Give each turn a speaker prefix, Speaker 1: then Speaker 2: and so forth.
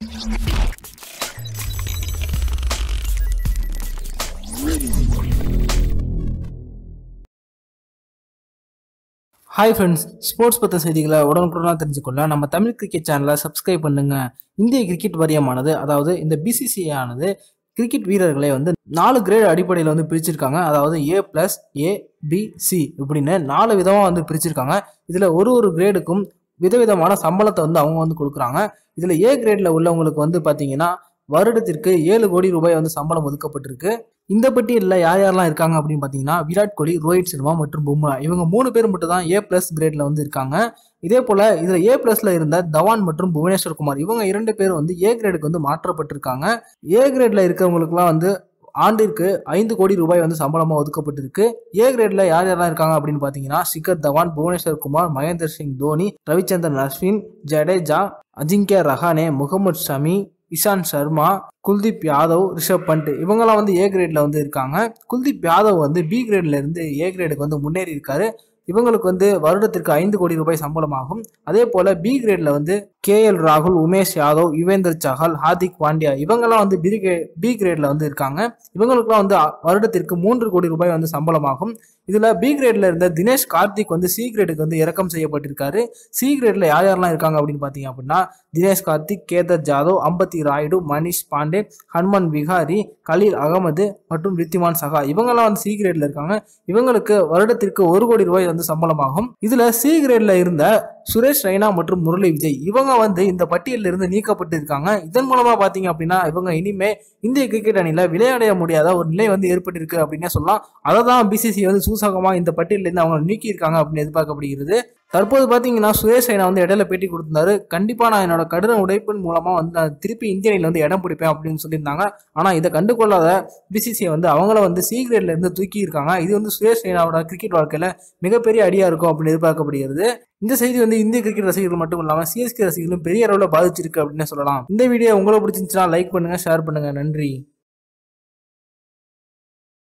Speaker 1: hi friends sports பற்ற செய்திகளை உடனுக்குடனாக தெரிஞ்சுக்கொள்ள நம்ம தமிழ் கிரிக்கெட் சேனலை சப்ஸ்கிரைப் பண்ணுங்க இந்திய கிரிக்கெட் வாரியமானது அதாவது இந்த பிசிசிஐ ஆனது கிரிக்கெட் வீரர்களை வந்து நாலு கிரேட் அடிப்படையில் வந்து பிரிச்சிருக்காங்க அதாவது A plus A B C இப்படின்னு நாலு விதமாக வந்து பிரிச்சிருக்காங்க இதில் ஒரு ஒரு கிரேடுக்கும் விதவிதமான சம்பளத்தை வந்து அவங்க வந்து கொடுக்குறாங்க இதில் ஏ கிரேடில் உள்ளவங்களுக்கு வந்து பார்த்தீங்கன்னா வருடத்திற்கு ஏழு கோடி ரூபாய் வந்து சம்பளம் ஒதுக்கப்பட்டிருக்கு இந்த பட்டியலில் யார் யாரெல்லாம் இருக்காங்க அப்படின்னு பார்த்தீங்கன்னா விராட் கோலி ரோஹித் சர்மா மற்றும் பும்ரா இவங்க மூணு பேர் மட்டும் தான் ஏ பிளஸ் கிரேட்ல வந்து இருக்காங்க இதே போல இதில் ஏ பிளஸ்ல இருந்த தவான் மற்றும் புவனேஸ்வர் குமார் இவங்க இரண்டு பேர் வந்து ஏ கிரேடுக்கு வந்து மாற்றப்பட்டிருக்காங்க ஏ கிரேட்ல இருக்கிறவங்களுக்குலாம் வந்து ஆண்டிற்கு ஐந்து கோடி ரூபாய் வந்து சம்பளமாக ஒதுக்கப்பட்டிருக்கு ஏ கிரேட்ல யார் யாரெல்லாம் இருக்காங்க அப்படின்னு பார்த்தீங்கன்னா சிகர் தவான் புவனேஸ்வர் குமார் மகேந்திர சிங் தோனி ரவிச்சந்திரன் அஸ்வின் ஜடேஜா அஜிங்கியா ரஹானே முகமது ஷமி இஷாந்த் சர்மா குல்தீப் யாதவ் ரிஷப் பண்ட் இவங்கெல்லாம் வந்து ஏ கிரேட்ல வந்து இருக்காங்க குல்தீப் யாதவ் வந்து பி கிரேட்ல இருந்து ஏ கிரேடுக்கு வந்து முன்னேறி இருக்காரு இவங்களுக்கு வந்து வருடத்திற்கு ஐந்து கோடி ரூபாய் சம்பளமாகும் அதே போல பி கிரேட்ல வந்து கே எல் ராகுல் உமேஷ் யாதவ் யுவேந்தர் சஹல் ஹார்திக் பாண்டியா இவங்கெல்லாம் வந்து பி கிரே பி கிரேட்ல வந்து இருக்காங்க இவங்களுக்குலாம் வந்து அ- வருடத்திற்கு மூன்று கோடி ரூபாய் வந்து சம்பளமாகும் இதுல பி கிரேட்ல இருந்த தினேஷ் கார்த்திக் வந்து சி கிரேடுக்கு வந்து இறக்கம் செய்யப்பட்டிருக்காரு சி கிரேட்ல யார் யாரெல்லாம் இருக்காங்க அப்படின்னு பார்த்தீங்க அப்படின்னா தினேஷ் கார்த்திக் கேதர் ஜாதவ் அம்பத்தி ராயுடு மனிஷ் பாண்டே ஹனுமன் விகாரி கலீல் அகமது மற்றும் ரித்திமான் சகா இவங்கெல்லாம் வந்து சி கிரேட்ல இருக்காங்க இவங்களுக்கு வருடத்திற்கு ஒரு கோடி ரூபாய் வந்து சம்பளமாகும் இதுல சி கிரேட்ல இருந்த சுரேஷ் ரெய்னா மற்றும் முரளி விஜய் இவங்க வந்து இந்த பட்டியலில் இருந்து நீக்கப்பட்டு இருக்காங்க இதன் மூலமா பாத்தீங்க அப்படின்னா இவங்க இனிமே இந்திய கிரிக்கெட் அணியில விளையாட முடியாத ஒரு நிலை வந்து ஏற்பட்டிருக்கு அப்படின்னே சொல்லலாம் அதை தான் பிசிசி வந்து சூசகமா இந்த பட்டியலில் இருந்து அவங்க நீக்கி இருக்காங்க அப்படின்னு எதிர்பார்க்கப்படுகிறது தற்போது பாத்தீங்கன்னா சுரேஷ் ரெய்னா வந்து இடையில பேட்டி கொடுத்திருந்தாரு கண்டிப்பா நான் என்னோட கடின உழைப்பின் மூலமா வந்து நான் திருப்பி இந்திய அணியில வந்து இடம் பிடிப்பேன் அப்படின்னு சொல்லியிருந்தாங்க ஆனா இதை கண்டுகொள்ளாத பிசிசி வந்து அவங்கள வந்து சி கிரேட்ல இருந்து தூக்கி இருக்காங்க இது வந்து சுரேஷ் ரெய்னாவோட கிரிக்கெட் வாழ்க்கையில மிகப்பெரிய அடியா இருக்கும் அப்படின்னு எதிர்பார்க்கப்படுகிறது இந்த செய்தி வந்து இந்திய கிரிக்கெட் ரசிகர்கள் மட்டும் இல்லாம சிஎஸ்கே ரசிகர்களும் பெரிய அளவுல பாதிச்சிருக்கு அப்படின்னு சொல்லலாம் இந்த வீடியோ உங்களுக்கு பிடிச்சிருந்துச்சுன்னா லைக் பண்ணுங்க ஷேர் பண்ணுங்க நன்றி